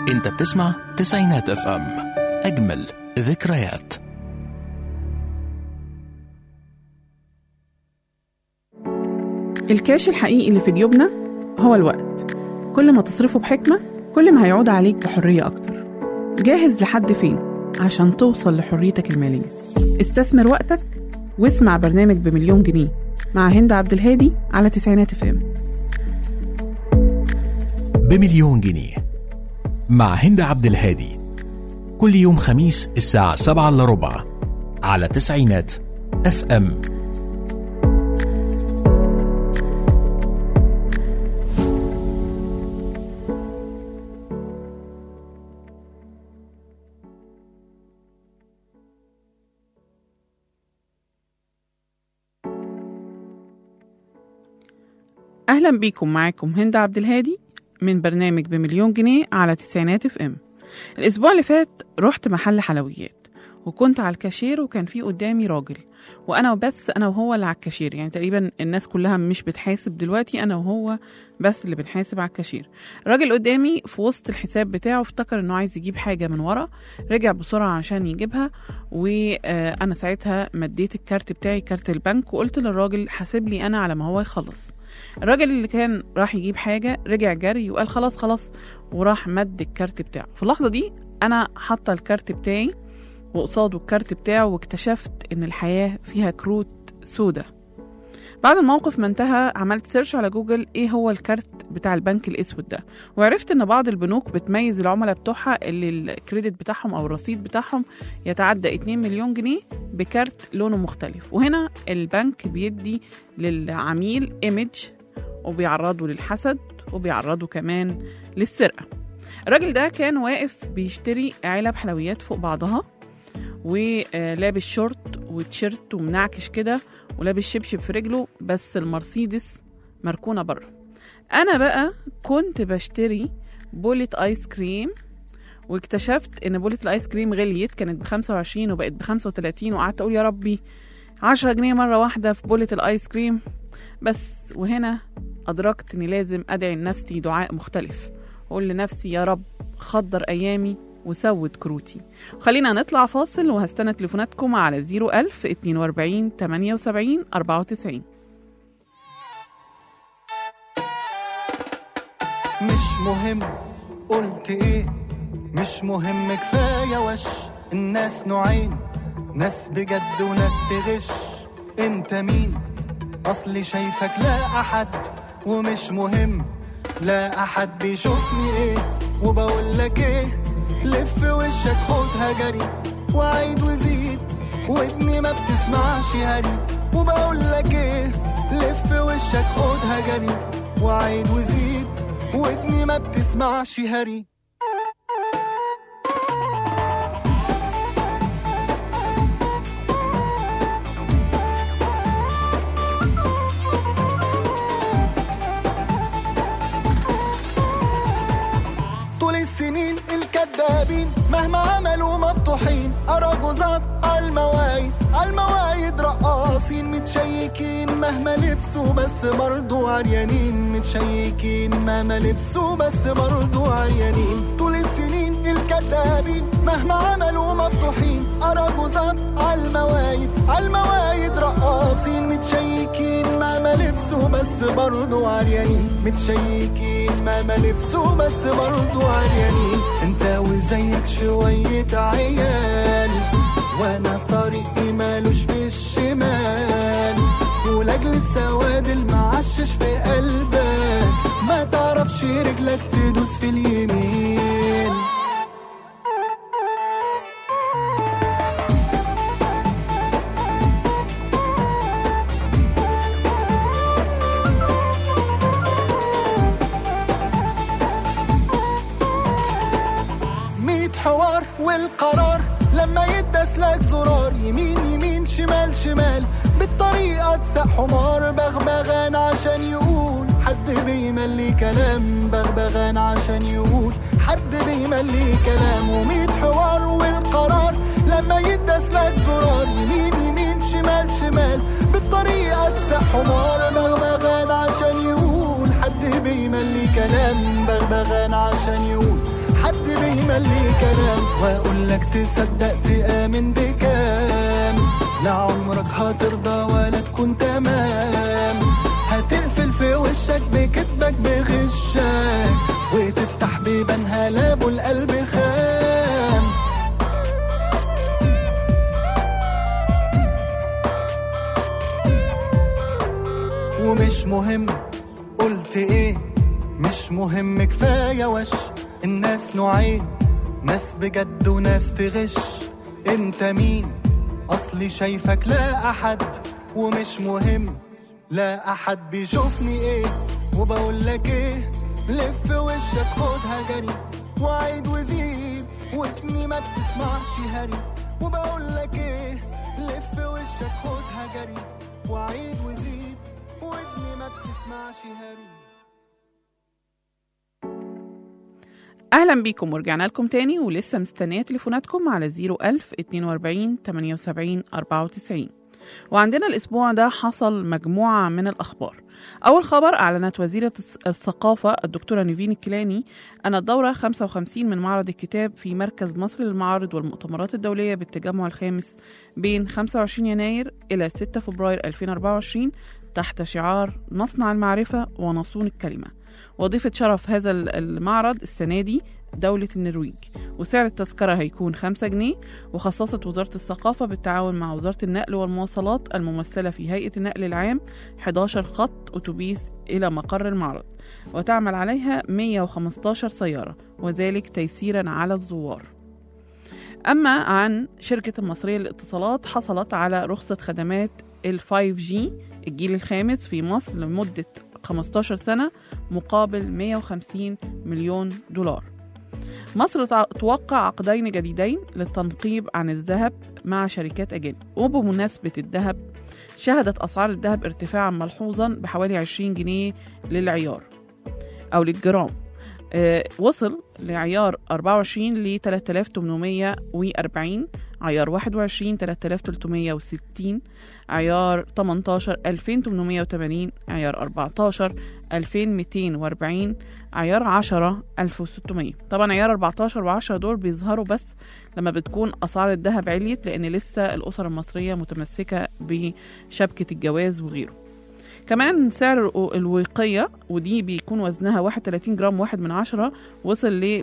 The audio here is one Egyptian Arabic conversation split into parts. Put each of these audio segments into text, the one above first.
انت بتسمع تسعينات اف ام اجمل ذكريات الكاش الحقيقي اللي في جيوبنا هو الوقت كل ما تصرفه بحكمة كل ما هيعود عليك بحرية أكتر جاهز لحد فين عشان توصل لحريتك المالية استثمر وقتك واسمع برنامج بمليون جنيه مع هند عبد الهادي على تسعينات اف ام بمليون جنيه مع هند عبد الهادي كل يوم خميس الساعة سبعة إلا ربع على تسعينات اف ام أهلا بيكم معاكم هند عبد الهادي من برنامج بمليون جنيه على تسعينات اف ام الأسبوع اللي فات رحت محل حلويات وكنت على الكاشير وكان في قدامي راجل وانا بس انا وهو اللي على الكاشير يعني تقريبا الناس كلها مش بتحاسب دلوقتي انا وهو بس اللي بنحاسب على الكاشير الراجل قدامي في وسط الحساب بتاعه افتكر انه عايز يجيب حاجه من ورا رجع بسرعه عشان يجيبها وانا ساعتها مديت الكارت بتاعي كارت البنك وقلت للراجل حاسب لي انا على ما هو يخلص الراجل اللي كان راح يجيب حاجه رجع جري وقال خلاص خلاص وراح مد الكارت بتاعه في اللحظه دي انا حاطه الكارت بتاعي وقصاده الكارت بتاعه واكتشفت ان الحياه فيها كروت سودة بعد الموقف ما انتهى عملت سيرش على جوجل ايه هو الكارت بتاع البنك الاسود ده وعرفت ان بعض البنوك بتميز العملاء بتوعها اللي الكريدت بتاعهم او الرصيد بتاعهم يتعدى 2 مليون جنيه بكارت لونه مختلف وهنا البنك بيدي للعميل ايمج وبيعرضه للحسد وبيعرضه كمان للسرقه الراجل ده كان واقف بيشتري علب حلويات فوق بعضها ولابس شورت وتيشيرت ومنعكش كده ولابس شبشب في رجله بس المرسيدس مركونه بره انا بقى كنت بشتري بولة ايس كريم واكتشفت ان بولة الايس كريم غليت كانت ب 25 وبقت ب 35 وقعدت اقول يا ربي 10 جنيه مره واحده في بولة الايس كريم بس وهنا ادركت اني لازم ادعي لنفسي دعاء مختلف اقول لنفسي يا رب خضر ايامي وسود كروتي خلينا نطلع فاصل وهستنى تليفوناتكم على 01000 42 78 94 مش مهم قلت ايه مش مهم كفاية وش الناس نوعين ناس بجد وناس تغش انت مين اصلي شايفك لا احد ومش مهم لا احد بيشوفني ايه وبقول لك ايه لف وشك خدها جري وعيد وزيد ودني ما بتسمعش هري وبقول لك ايه لف وشك خدها جري وعيد وزيد ودني ما بتسمعش هري طول السنين الكدابين مهما عملوا مفتوحين أراجوزات عالموايد عالموايد رقاصين متشيكين مهما لبسوا بس برضو عريانين متشيكين مهما لبسوا بس برضو عريانين طول السنين الكدابين مهما عملوا مفتوحين أراجوزات عالموايد عالموايد رقاصين متشيكين مهما لبسوا بس برضو عريانين متشيكين مهما لبسوا بس برضو عريانين انت وزيك شوية عيال وانا طريقي مالوش في الشمال ولاجل السواد المعشش في قلبك ما تعرفش رجلك تدوس في اليمين ميت حوار والقرار لما يدس لك زرار يمين يمين شمال شمال بالطريقة تسق حمار بغبغان عشان يقول حد بيملي كلام بغبغان عشان يقول حد بيملي كلام وميت حوار والقرار لما يدس لك زرار يمين يمين شمال شمال بالطريقة تسق حمار بغبغان عشان يقول حد بيملي كلام بغبغان عشان يقول حد بيملي كلام واقول لك تصدق تآمن بكام لا عمرك هترضى ولا تكون تمام هتقفل في وشك بكذبك بغشك وتفتح بيبانها لابو القلب خام ومش مهم قلت ايه مش مهم كفاية وش الناس نوعين ناس بجد وناس تغش انت مين اصلي شايفك لا احد ومش مهم لا احد بيشوفني ايه وبقول لك ايه لف وشك خدها جري وعيد وزيد ودني ما بتسمعش هري وبقول لك ايه لف وشك خدها جري وعيد وزيد ودني ما بتسمعش هري اهلا بيكم ورجعنا لكم تاني ولسه مستنيه تليفوناتكم على 01000 42 78 94 وعندنا الاسبوع ده حصل مجموعه من الاخبار اول خبر اعلنت وزيره الث- الثقافه الدكتوره نيفين الكيلاني ان الدوره 55 من معرض الكتاب في مركز مصر للمعارض والمؤتمرات الدوليه بالتجمع الخامس بين 25 يناير الى 6 فبراير 2024 تحت شعار نصنع المعرفه ونصون الكلمه وضيفة شرف هذا ال- المعرض السنة دي دولة النرويج وسعر التذكرة هيكون 5 جنيه وخصصت وزارة الثقافة بالتعاون مع وزارة النقل والمواصلات الممثلة في هيئة النقل العام 11 خط أتوبيس إلى مقر المعرض وتعمل عليها 115 سيارة وذلك تيسيرا على الزوار أما عن شركة المصرية للاتصالات حصلت على رخصة خدمات ال 5G الجيل الخامس في مصر لمدة 15 سنة مقابل 150 مليون دولار مصر تع- توقع عقدين جديدين للتنقيب عن الذهب مع شركات أجانب وبمناسبة الذهب شهدت أسعار الذهب ارتفاعا ملحوظا بحوالي 20 جنيه للعيار أو للجرام آه، وصل لعيار 24 ل 3840 عيار 21 3360 عيار 18 2880 عيار 14 2240 عيار 10 1600 طبعا عيار 14 و10 دول بيظهروا بس لما بتكون اسعار الذهب عليت لان لسه الاسر المصريه متمسكه بشبكه الجواز وغيره كمان سعر الوقية ودي بيكون وزنها 31 جرام واحد من عشرة وصل ل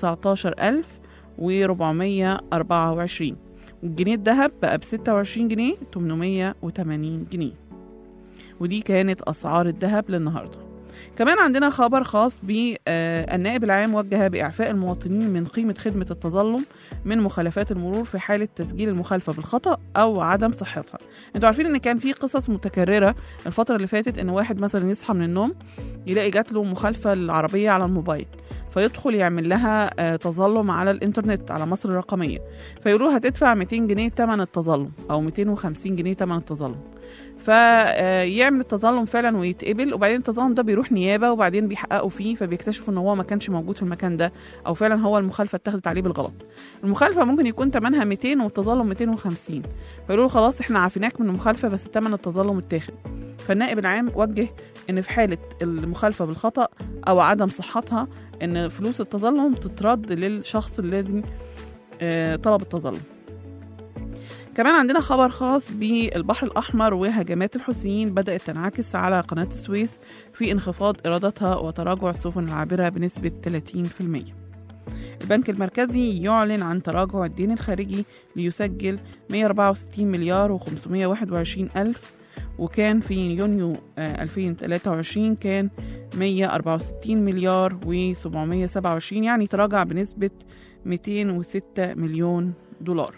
119424 والجنيه الذهب بقى ب 26 جنيه 880 جنيه ودي كانت أسعار الذهب للنهارده كمان عندنا خبر خاص بالنائب العام وجه بإعفاء المواطنين من قيمة خدمة التظلم من مخالفات المرور في حالة تسجيل المخالفة بالخطأ أو عدم صحتها انتوا عارفين ان كان في قصص متكررة الفترة اللي فاتت ان واحد مثلا يصحى من النوم يلاقي جات له مخالفة العربية على الموبايل فيدخل يعمل لها آه، تظلم على الانترنت على مصر الرقمية فيقولوا هتدفع 200 جنيه تمن التظلم او 250 جنيه تمن التظلم فيعمل التظلم فعلا ويتقبل وبعدين التظلم ده بيروح نيابه وبعدين بيحققوا فيه فبيكتشفوا ان هو ما كانش موجود في المكان ده او فعلا هو المخالفه اتخذت عليه بالغلط المخالفه ممكن يكون ثمنها 200 والتظلم 250 فيقولوا له خلاص احنا عافيناك من المخالفه بس ثمن التظلم اتاخد فالنائب العام وجه ان في حاله المخالفه بالخطا او عدم صحتها ان فلوس التظلم تترد للشخص الذي آه، طلب التظلم كمان عندنا خبر خاص بالبحر الأحمر وهجمات الحوثيين بدأت تنعكس على قناة السويس في انخفاض إيراداتها وتراجع السفن العابرة بنسبة 30%. البنك المركزي يعلن عن تراجع الدين الخارجي ليسجل 164 مليار و521 ألف وكان في يونيو آه، 2023 كان 164 مليار و727 يعني تراجع بنسبة 206 مليون دولار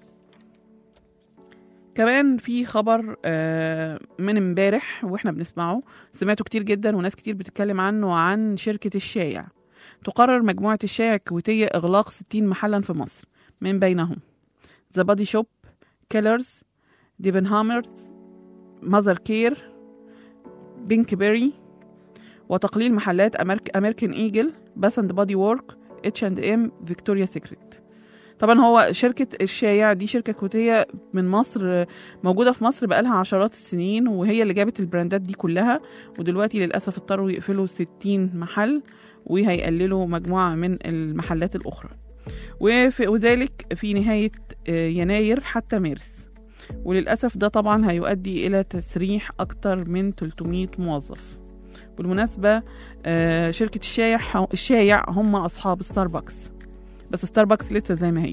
كمان في خبر آه، من امبارح واحنا بنسمعه سمعته كتير جدا وناس كتير بتتكلم عنه عن شركة الشايع تقرر مجموعة الشايع الكويتية إغلاق 60 محلا في مصر من بينهم ذا بادي شوب كيلرز ديبنهامرز ماذر كير بينك بيري وتقليل محلات أمريك أمريكان إيجل باث اند بادي وورك اتش اند ام فيكتوريا سيكريت طبعا هو شركة الشايع دي شركة كويتية من مصر آه، موجودة في مصر بقالها عشرات السنين وهي اللي جابت البراندات دي كلها ودلوقتي للأسف اضطروا يقفلوا 60 محل وهيقللوا مجموعة من المحلات الأخرى وفي وذلك في نهاية آه، يناير حتى مارس وللأسف ده طبعا هيؤدي إلى تسريح أكتر من 300 موظف بالمناسبة آه، شركة الشايع الشايع هم أصحاب ستاربكس بس ستاربكس لسه زي ما هي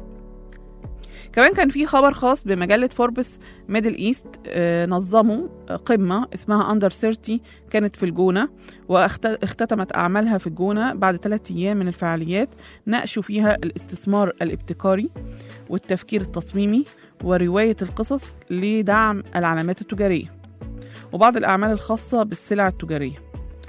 كمان كان في خبر خاص بمجلة فوربس ميدل ايست آه، نظموا قمة اسمها اندر 30 كانت في الجونة واختتمت أعمالها في الجونة بعد ثلاثة أيام من الفعاليات ناقشوا فيها الاستثمار الابتكاري والتفكير التصميمي ورواية القصص لدعم العلامات التجارية وبعض الأعمال الخاصة بالسلع التجارية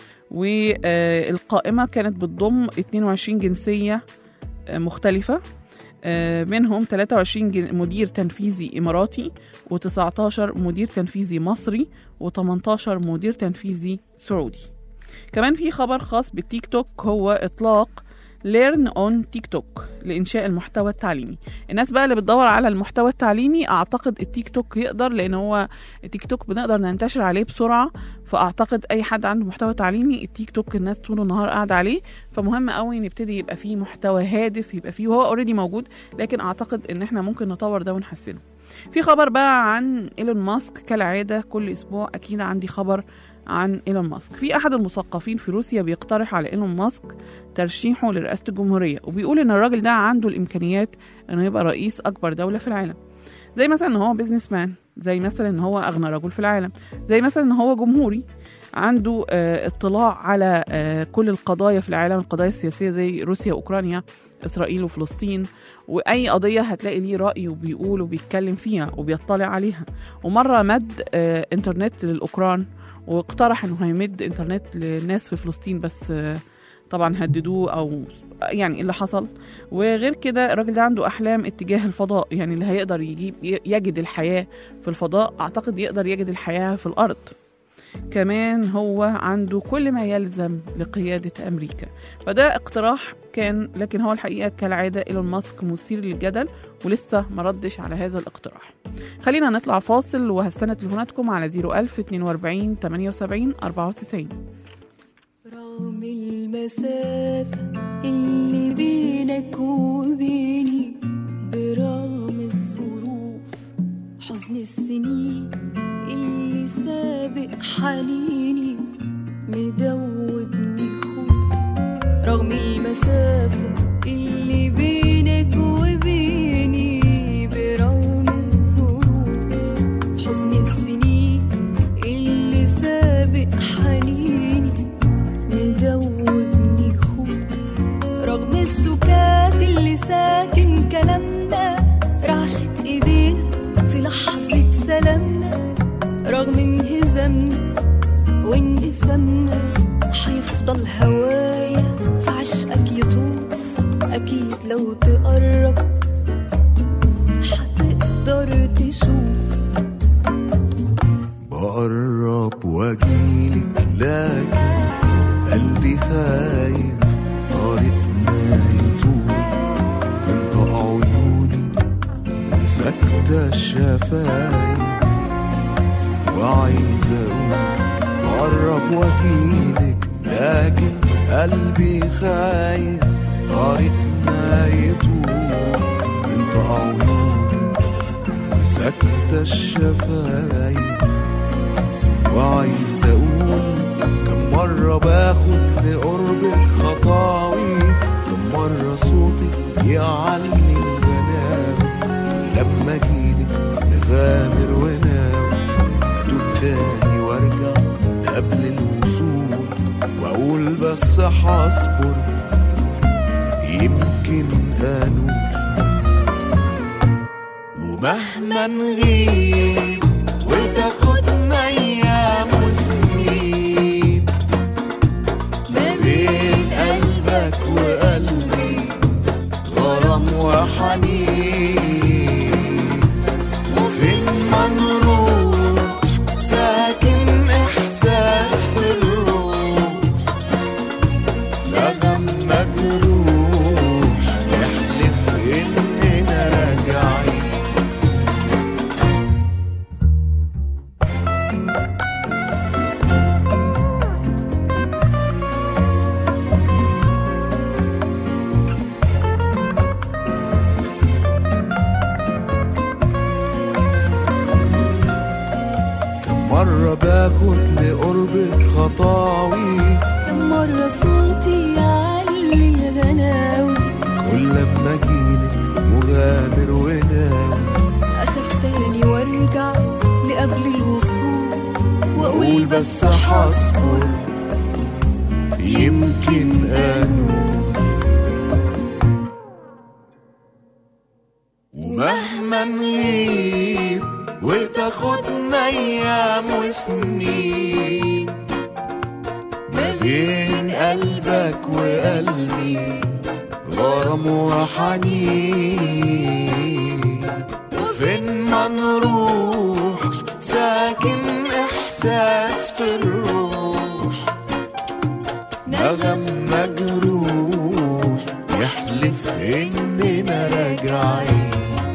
والقائمة كانت بتضم 22 جنسية آه، مختلفة آه، منهم 23 جن- مدير تنفيذي إماراتي و19 مدير تنفيذي مصري و18 مدير تنفيذي سعودي كمان في خبر خاص بالتيك توك هو إطلاق ليرن اون تيك توك لإنشاء المحتوى التعليمي الناس بقى اللي بتدور على المحتوى التعليمي أعتقد التيك توك يقدر لأن هو التيك توك بنقدر ننتشر عليه بسرعة فأعتقد أي حد عنده محتوى تعليمي التيك توك الناس طول النهار قاعدة عليه فمهم قوي نبتدي يبقى فيه محتوى هادف يبقى فيه وهو اوريدي موجود لكن اعتقد ان احنا ممكن نطور ده ونحسنه في خبر بقى عن ايلون ماسك كالعاده كل اسبوع اكيد عندي خبر عن ايلون ماسك في احد المثقفين في روسيا بيقترح على ايلون ماسك ترشيحه لرئاسه الجمهوريه وبيقول ان الراجل ده عنده الامكانيات انه يبقى رئيس اكبر دوله في العالم زي مثلا ان هو بيزنس مان زي مثلا ان هو اغنى رجل في العالم زي مثلا ان هو جمهوري عنده آه، اطلاع على آه، كل القضايا في العالم القضايا السياسيه زي روسيا واوكرانيا اسرائيل وفلسطين واي قضيه هتلاقي ليه راي وبيقول وبيتكلم فيها وبيطلع عليها ومره مد آه، انترنت للاوكران واقترح انه هيمد انترنت للناس في فلسطين بس آه، طبعا هددوه او يعني اللي حصل وغير كده الراجل ده عنده احلام اتجاه الفضاء يعني اللي هيقدر يجيب يجد الحياه في الفضاء اعتقد يقدر يجد الحياه في الارض كمان هو عنده كل ما يلزم لقيادة أمريكا فده اقتراح كان لكن هو الحقيقة كالعادة إيلون ماسك مثير للجدل ولسه ما ردش على هذا الاقتراح خلينا نطلع فاصل وهستنى تليفوناتكم على 01000 42 78 94 رغم المسافة اللي بينك وبيني برغم الظروف حزن السنين اللي سابق حنيني مدوبني خوف رغم المسافة اللي بينك وبيني برغم الظروف حزن السنين اللي سابق حنيني مدوبني خوف رغم السكات اللي ساكن كلامنا رعشة ايدينا في لحظة سلامنا رغم انهزامنا وانقسامنا هيفضل هوايا في عشقك يطوف اكيد لو تقرب هتقدر تشوف بقرب واجيلك لكن قلبي خايف طريقنا يطول تنطق عيوني وساكتة الشفايف وعايز اقول بقرب واجيلك لكن قلبي خايف طريقنا يطول تنطق عيوني وساكتة الشفايف وعايز اقول كم مرة باخد لقربك خطاوي كم مرة صوتك يعلي الغنام لما اجيلك نغامر وناوي اتوب تاني وارجع قبل الوصول واقول بس هصبر يمكن انوب ومهما نغيب وتاخدنا ايام وسنين ما بين قلبك وقلبي غرام وحنين وفين ما نروح ساكن احساس في الروح نغم مجروح نحلف ان المطاوي كم مرة صوتي يعلي الغناوي كل لما اجيلك مغامر وناوي أخاف تاني وارجع لقبل الوصول واقول وأقول بس هصبر يمكن انول ومهما نغيب وتاخدنا ايام وسنين ما بين قلبك وقلبي غرام وحنين وفين ما نروح ساكن احساس في الروح نغم مجروح يحلف اننا راجعين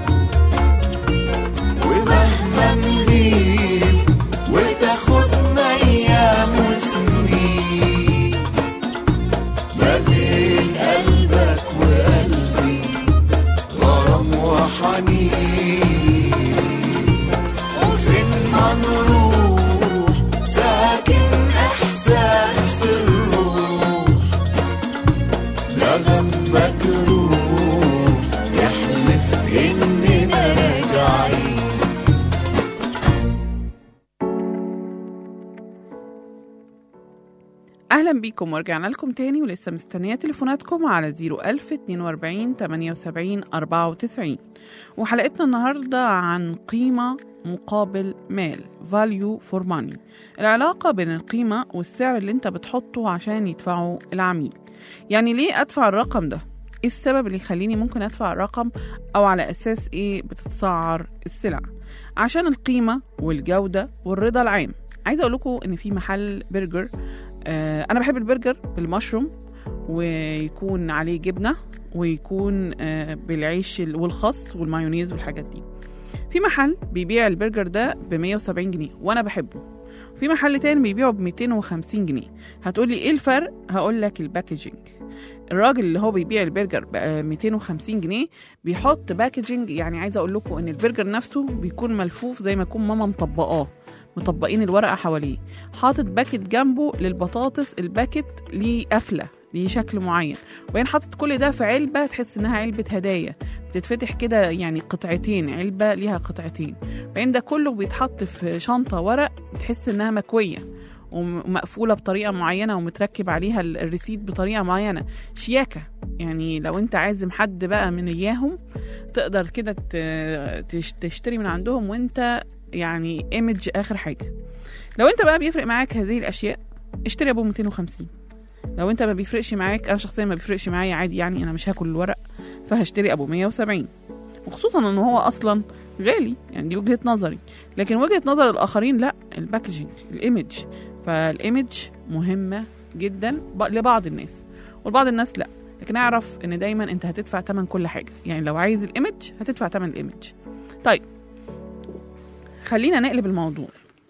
ومهما نغيب وتاخدنا ايام وسنين ما بين قلبك وقلبي غرام وحنين وفين ما نروح ساكن احساس في الروح نغم مجروح يحلف اننا راجعين اهلا بيكم ورجعنا لكم تاني ولسه مستنيه تليفوناتكم على 01000 42 78 94 وحلقتنا النهارده عن قيمه مقابل مال value for money العلاقه بين القيمه والسعر اللي انت بتحطه عشان يدفعه العميل يعني ليه ادفع الرقم ده ايه السبب اللي يخليني ممكن ادفع الرقم او على اساس ايه بتتسعر السلع عشان القيمه والجوده والرضا العام عايزه اقول لكم ان في محل برجر آه انا بحب البرجر بالمشروم ويكون عليه جبنه ويكون آه بالعيش ال- والخس والمايونيز والحاجات دي في محل بيبيع البرجر ده ب 170 جنيه وانا بحبه في محل تاني بيبيعه ب 250 جنيه هتقولي ايه الفرق هقول لك الباكجينج الراجل اللي هو بيبيع البرجر ب 250 جنيه بيحط باكجينج يعني عايزه اقول لكم ان البرجر نفسه بيكون ملفوف زي ما يكون ماما مطبقاه مطبقين الورقه حواليه حاطط باكت جنبه للبطاطس الباكت ليه قفله ليه شكل معين وبعدين حاطط كل ده في علبه تحس انها علبه هدايا بتتفتح كده يعني قطعتين علبه ليها قطعتين وبعدين ده كله بيتحط في شنطه ورق بتحس انها مكويه ومقفوله بطريقه معينه ومتركب عليها ال- الريسيت بطريقه معينه شياكه يعني لو انت عازم حد بقى من اياهم تقدر كده ت- تش- تشتري من عندهم وانت يعني ايمج اخر حاجه لو انت بقى بيفرق معاك هذه الاشياء اشتري ابو 250 لو انت ما بيفرقش معاك انا شخصيا ما بيفرقش معايا عادي يعني انا مش هاكل الورق فهشتري ابو 170 وخصوصا ان هو اصلا غالي يعني دي وجهه نظري لكن وجهه نظر الاخرين لا الباكجينج الايمج فالايمج مهمه جدا ب- لبعض الناس ولبعض الناس لا لكن اعرف ان دايما انت هتدفع ثمن كل حاجه يعني لو عايز الايمج هتدفع ثمن الايمج طيب خلينا نقلب الموضوع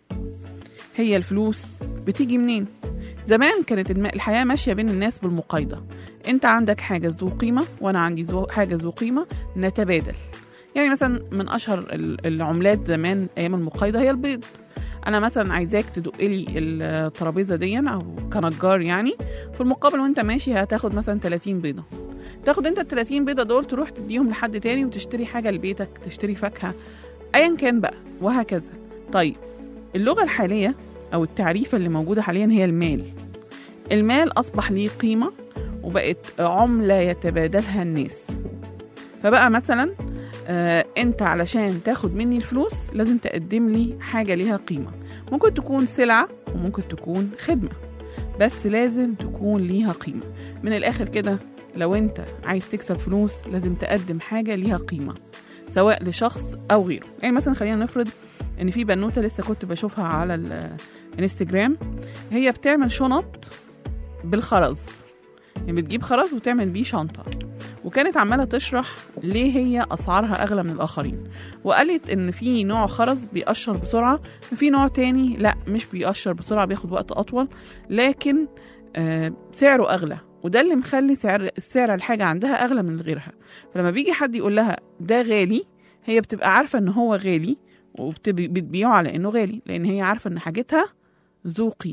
هي الفلوس بتيجي منين زمان كانت الم- الحياة ماشية بين الناس بالمقايضة انت عندك حاجة ذو قيمة وانا عندي ذو حاجة ذو قيمة نتبادل يعني مثلا من اشهر ال- العملات زمان ايام المقايضة هي البيض انا مثلا عايزاك تدق لي الترابيزه دي او كنجار يعني في المقابل وانت ماشي هتاخد مثلا 30 بيضه تاخد انت ال 30 بيضه دول تروح تديهم لحد تاني وتشتري حاجه لبيتك تشتري فاكهه ايا كان بقى وهكذا طيب اللغه الحاليه او التعريفه اللي موجوده حاليا هي المال المال اصبح ليه قيمه وبقت عمله يتبادلها الناس فبقى مثلا آه انت علشان تاخد مني الفلوس لازم تقدم لي حاجه ليها قيمه ممكن تكون سلعه وممكن تكون خدمه بس لازم تكون ليها قيمه من الاخر كده لو انت عايز تكسب فلوس لازم تقدم حاجه ليها قيمه سواء لشخص او غيره يعني مثلا خلينا نفرض ان في بنوته لسه كنت بشوفها على الانستجرام هي بتعمل شنط بالخرز يعني بتجيب خرز وتعمل بيه شنطه وكانت عماله تشرح ليه هي اسعارها اغلى من الاخرين وقالت ان في نوع خرز بيقشر بسرعه وفي نوع تاني لا مش بيقشر بسرعه بياخد وقت اطول لكن آه سعره اغلى وده اللي مخلي سعر سعر الحاجه عندها اغلى من غيرها فلما بيجي حد يقول لها ده غالي هي بتبقى عارفه ان هو غالي وبتبيعه على انه غالي لان هي عارفه ان حاجتها ذو قيمه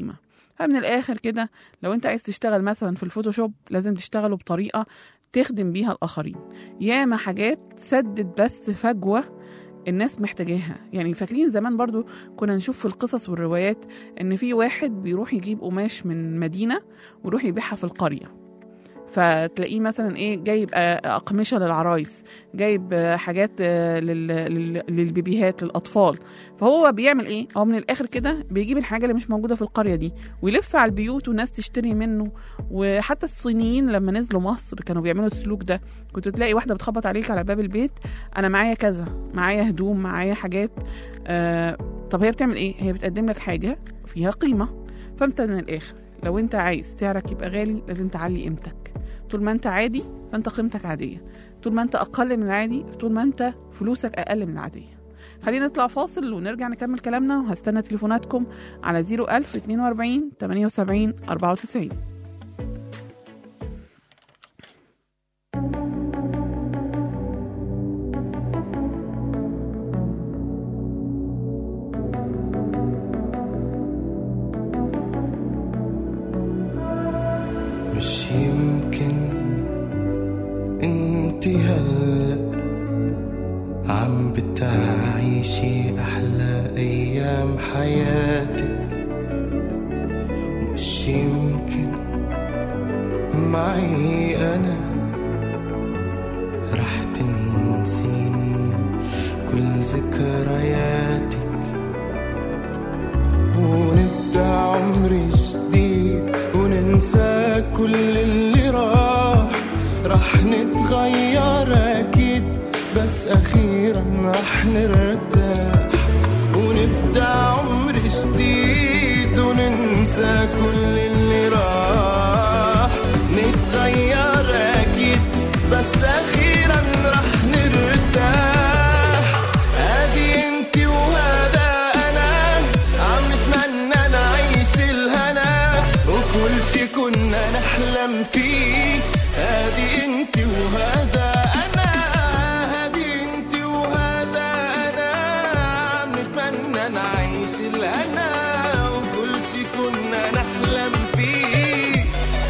فمن الاخر كده لو انت عايز تشتغل مثلا في الفوتوشوب لازم تشتغله بطريقه تخدم بيها الاخرين ياما حاجات سدت بس فجوه الناس محتاجاها يعني فاكرين زمان برضو كنا نشوف في القصص والروايات ان في واحد بيروح يجيب قماش من مدينه ويروح يبيعها في القريه فتلاقيه مثلا ايه جايب آه، اقمشه للعرايس جايب آه، حاجات آه، لل- لل- للبيبيهات للاطفال فهو بيعمل ايه هو من الاخر كده بيجيب الحاجه اللي مش موجوده في القريه دي ويلف على البيوت والناس تشتري منه وحتى الصينيين لما نزلوا مصر كانوا بيعملوا السلوك ده كنت تلاقي واحده بتخبط عليك على باب البيت انا معايا كذا معايا هدوم معايا حاجات آه طب هي بتعمل ايه هي بتقدم لك حاجه فيها قيمه فانت من الاخر لو انت عايز سعرك يبقى غالي لازم تعلي قيمتك طول ما انت عادي فانت قيمتك عاديه طول ما انت اقل من العادي طول ما انت فلوسك اقل من العاديه خلينا نطلع فاصل ونرجع نكمل كلامنا وهستنى تليفوناتكم على 01000 42 78 94 مش يمكن انت هلا عم بتعيشي احلى ايام حياتك ومش يمكن معي انا رح تنسيني كل ذكرياتك ونبدأ عمر جديد وننسى كل اللي راح رح نتغير أكيد بس أخيرا رح نرتاح ونبدأ عمر جديد وننسى كل اللي راح نتغير أكيد بس أخيرا رح نرتاح ادي انت وهذا انا عم نتمنى نعيش الهنا وكل شي كنا نحلم فيه ادي انت وهذا انا ادي انت وهذا انا عم نتمنى نعيش الهنا وكل شي كنا نحلم فيه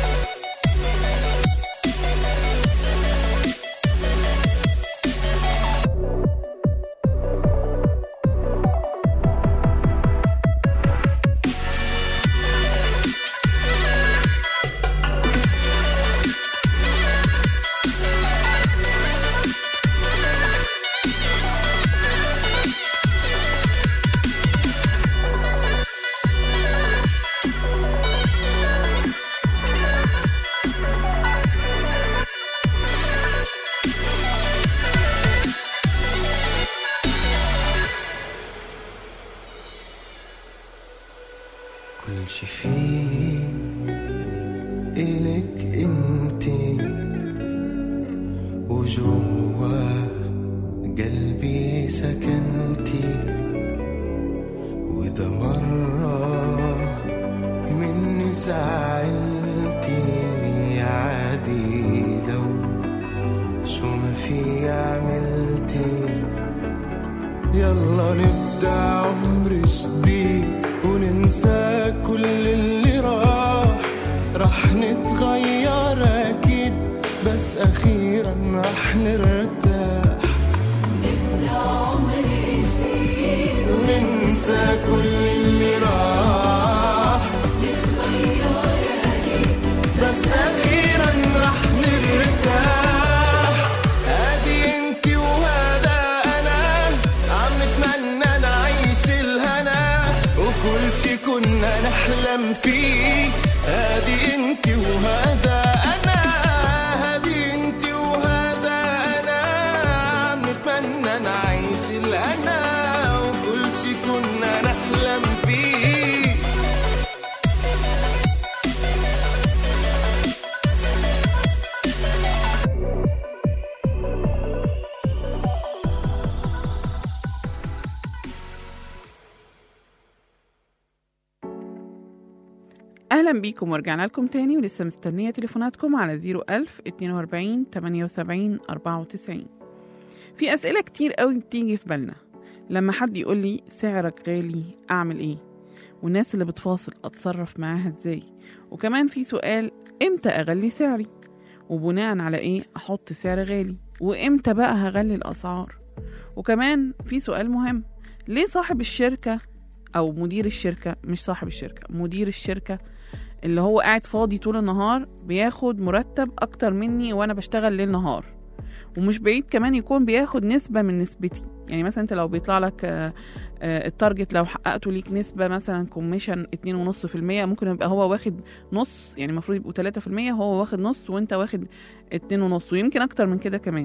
كل شي فيه إلك انتي وجوا قلبي سكنتي وإذا مرة مني زعلتي عادي لو شو ما في عملتي يلا نبدأ عمر جديد وننسى كل اللي راح رح نتغير أكيد بس أخيرا رح نرتاح وننسى كل اللي راح بس أخيرا رح نرتاح ادي انت وهذا انا عم نتمنى نعيش الهنا وكل شي كنا نحلم فيه ادي انت وهذا انا هادي انت وهذا انا عم نتمنى نعيش الهنا وكل شي كنا نحلم فيه اهلا بيكم ورجعنا لكم تاني ولسه مستنيه تليفوناتكم على 01000 42 78 94 في اسئله كتير قوي بتيجي في بالنا لما حد يقول لي سعرك غالي اعمل ايه والناس اللي بتفاصل اتصرف معاها ازاي وكمان في سؤال امتى اغلي سعري وبناء على ايه احط سعر غالي وامتى بقى هغلي الاسعار وكمان في سؤال مهم ليه صاحب الشركة او مدير الشركة مش صاحب الشركة مدير الشركة اللي هو قاعد فاضي طول النهار بياخد مرتب اكتر مني وانا بشتغل ليل نهار ومش بعيد كمان يكون بياخد نسبة من نسبتي يعني مثلا انت لو بيطلع لك آه، آه، التارجت لو حققته ليك نسبة مثلا كوميشن 2.5% ممكن يبقى هو واخد نص يعني المفروض يبقوا 3% هو واخد نص وانت واخد 2.5 ويمكن اكتر من كده كمان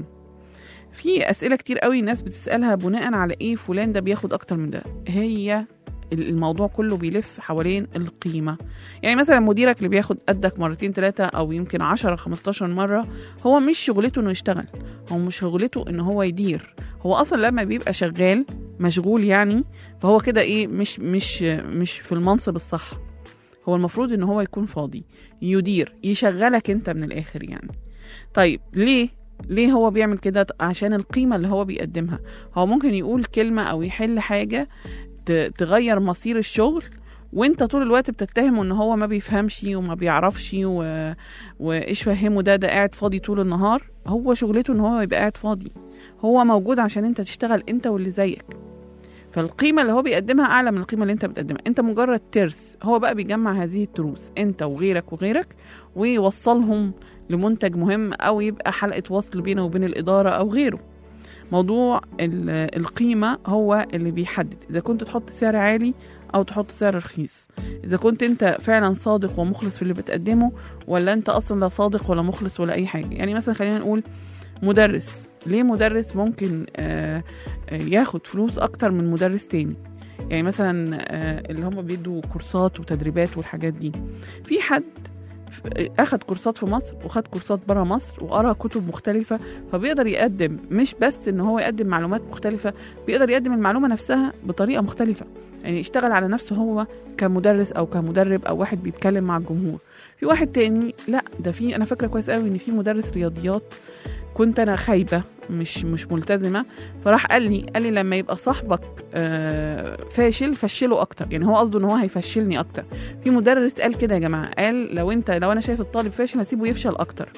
في اسئله كتير قوي الناس بتسالها بناء على ايه فلان ده بياخد اكتر من ده هي الموضوع كله بيلف حوالين القيمه يعني مثلا مديرك اللي بياخد قدك مرتين ثلاثه او يمكن 10 15 مره هو مش شغلته انه يشتغل هو مش شغلته ان هو يدير هو اصلا لما بيبقى شغال مشغول يعني فهو كده ايه مش مش مش في المنصب الصح هو المفروض ان هو يكون فاضي يدير يشغلك انت من الاخر يعني طيب ليه ليه هو بيعمل كده عشان القيمة اللي هو بيقدمها هو ممكن يقول كلمة أو يحل حاجة ت- تغير مصير الشغل وانت طول الوقت بتتهمه ان هو ما بيفهمش وما بيعرفش و... وايش فهمه ده ده قاعد فاضي طول النهار هو شغلته ان هو يبقى قاعد فاضي هو موجود عشان انت تشتغل انت واللي زيك فالقيمة اللي هو بيقدمها أعلى من القيمة اللي أنت بتقدمها أنت مجرد ترس هو بقى بيجمع هذه التروس أنت وغيرك وغيرك ويوصلهم لمنتج مهم أو يبقى حلقة وصل بينه وبين الإدارة أو غيره موضوع ال- القيمة هو اللي بيحدد إذا كنت تحط سعر عالي أو تحط سعر رخيص إذا كنت أنت فعلا صادق ومخلص في اللي بتقدمه ولا أنت أصلا لا صادق ولا مخلص ولا أي حاجة يعني مثلا خلينا نقول مدرس ليه مدرس ممكن آه، آه، ياخد فلوس أكتر من مدرس تاني يعني مثلا آه، اللي هم بيدوا كورسات وتدريبات والحاجات دي في حد ف- اخد كورسات في مصر وخد كورسات بره مصر وقرا كتب مختلفه فبيقدر يقدم مش بس ان هو يقدم معلومات مختلفه بيقدر يقدم المعلومه نفسها بطريقه مختلفه يعني يشتغل على نفسه هو كمدرس او كمدرب او واحد بيتكلم مع الجمهور في واحد تاني لا ده في انا فاكره كويس قوي ان في مدرس رياضيات كنت انا خايبه مش مش ملتزمه فراح قال لي قال لي لما يبقى صاحبك آه، فاشل فشله اكتر يعني هو قصده ان هو هيفشلني اكتر في مدرس قال كده يا جماعه قال لو انت لو انا شايف الطالب فاشل هسيبه يفشل اكتر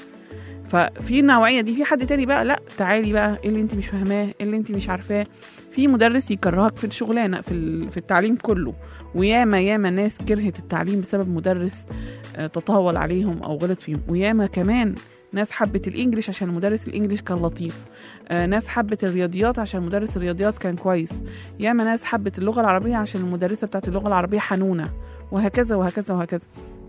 ففي النوعيه دي في حد تاني بقى لا تعالي بقى ايه اللي انت مش فاهماه ايه اللي انت مش عارفاه في مدرس يكرهك في الشغلانه في ال- في التعليم كله وياما ياما ناس كرهت التعليم بسبب مدرس آه، تطاول عليهم او غلط فيهم وياما كمان ناس حبت الانجليش عشان مدرس الانجليش كان لطيف آه، ناس حبت الرياضيات عشان مدرس الرياضيات كان كويس ياما ناس حبت اللغه العربيه عشان المدرسه بتاعت اللغه العربيه حنونه وهكذا وهكذا وهكذا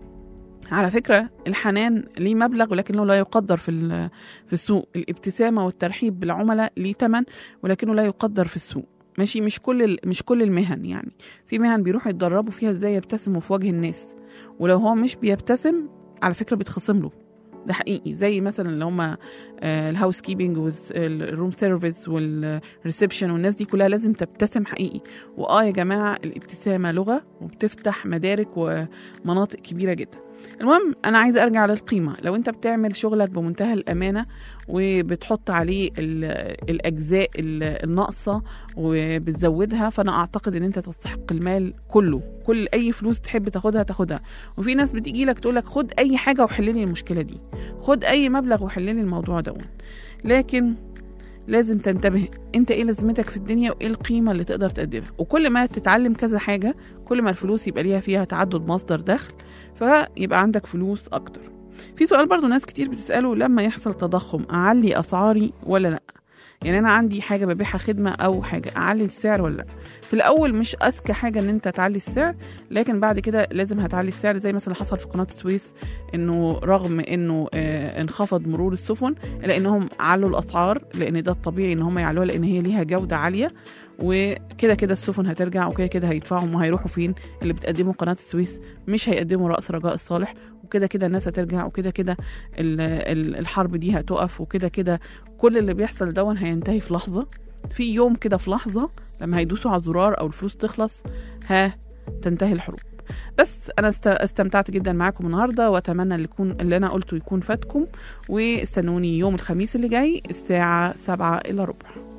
على فكرة الحنان ليه مبلغ ولكنه لا يقدر في ال- في السوق الابتسامة والترحيب بالعملاء ليه تمن ولكنه لا يقدر في السوق ماشي مش كل ال- مش كل المهن يعني في مهن بيروحوا يتدربوا فيها ازاي يبتسموا في وجه الناس ولو هو مش بيبتسم على فكرة بيتخصم له ده حقيقي زي مثلا اللي هم الهاوس كيبنج والروم سيرفيس والريسبشن والناس دي كلها لازم تبتسم حقيقي واه يا جماعه الابتسامه لغه وبتفتح مدارك ومناطق كبيره جدا المهم انا عايزه ارجع للقيمه لو انت بتعمل شغلك بمنتهى الامانه وبتحط عليه ال- الاجزاء ال- الناقصه وبتزودها فانا اعتقد ان انت تستحق المال كله كل اي فلوس تحب تاخدها تاخدها وفي ناس بتيجي لك تقول لك خد اي حاجه وحل لي المشكله دي خد اي مبلغ وحل لي الموضوع ده لكن لازم تنتبه انت ايه لازمتك في الدنيا وايه القيمه اللي تقدر تقدمها وكل ما تتعلم كذا حاجه كل ما الفلوس يبقى ليها فيها تعدد مصدر دخل فيبقى عندك فلوس اكتر في سؤال برضو ناس كتير بتساله لما يحصل تضخم اعلي اسعاري ولا لا يعني انا عندي حاجه ببيعها خدمه او حاجه اعلي السعر ولا لا في الاول مش اذكى حاجه ان انت تعلي السعر لكن بعد كده لازم هتعلي السعر زي مثلا اللي حصل في قناه السويس انه رغم انه آه انخفض مرور السفن الا انهم علوا الاسعار لان ده الطبيعي ان هم يعلوها لان هي ليها جوده عاليه وكده كده السفن هترجع وكده كده هيدفعوا هم هيروحوا فين اللي بتقدموا قناه السويس مش هيقدموا راس رجاء الصالح وكده كده الناس هترجع وكده كده ال- ال- الحرب دي هتقف وكده كده كل اللي بيحصل دون هينتهي في لحظه في يوم كده في لحظه لما هيدوسوا على الزرار او الفلوس تخلص ها تنتهي الحروب بس انا است- استمتعت جدا معاكم النهارده واتمنى اللي يكون اللي انا قلته يكون فاتكم واستنوني يوم الخميس اللي جاي الساعه 7 الا ربع